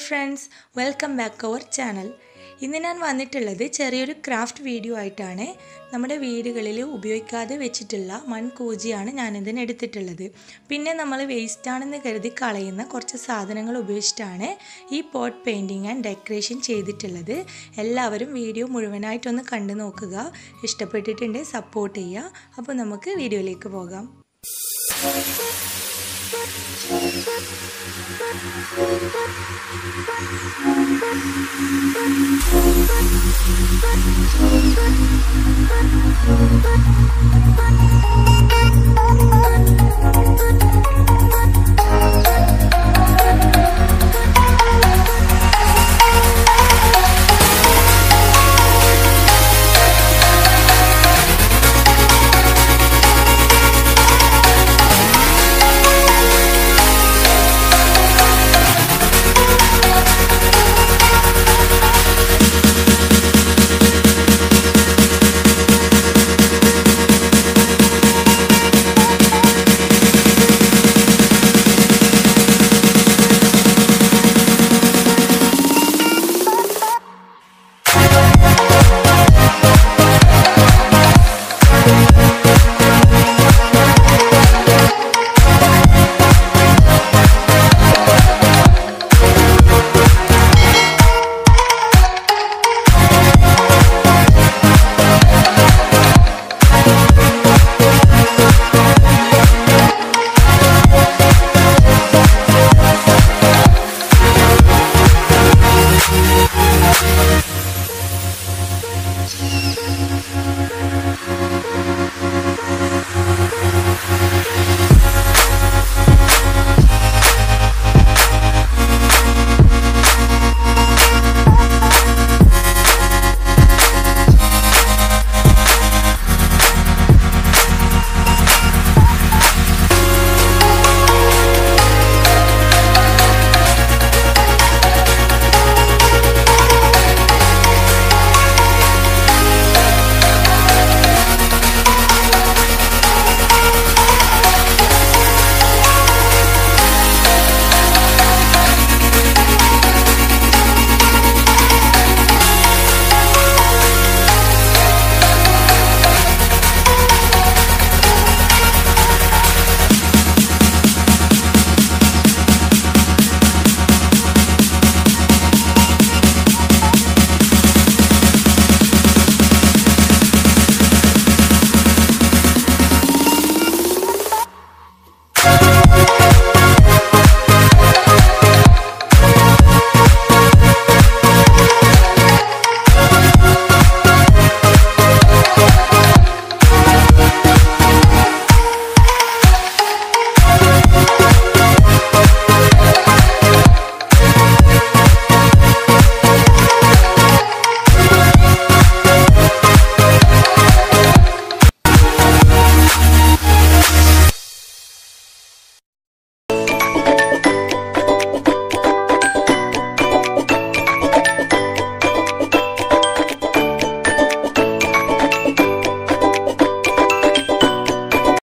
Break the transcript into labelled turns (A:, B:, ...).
A: friends welcome back our channel ഇന്ന് ഞാൻ വന്നിട്ടുള്ളത് ചെറിയൊരു ക്രാഫ്റ്റ് വീഡിയോ ആയിട്ടാണ് നമ്മുടെ വീടുകളിൽ ഉപയോഗിക്കാതെ വെച്ചിട്ടുള്ള മൺകൂജിയാണ് ഞാനിതിന് എടുത്തിട്ടുള്ളത് പിന്നെ നമ്മൾ വേസ്റ്റാണെന്ന് കരുതി കളയുന്ന കുറച്ച് സാധനങ്ങൾ ഉപയോഗിച്ചിട്ടാണ് ഈ പോട്ട് പെയിൻറ്റിങ് ആൻഡ് ഡെക്കറേഷൻ ചെയ്തിട്ടുള്ളത് എല്ലാവരും വീഡിയോ മുഴുവനായിട്ടൊന്ന് കണ്ടു നോക്കുക ഇഷ്ടപ്പെട്ടിട്ടുണ്ടെങ്കിൽ സപ്പോർട്ട് ചെയ്യുക അപ്പോൾ നമുക്ക് വീഡിയോയിലേക്ക് പോകാം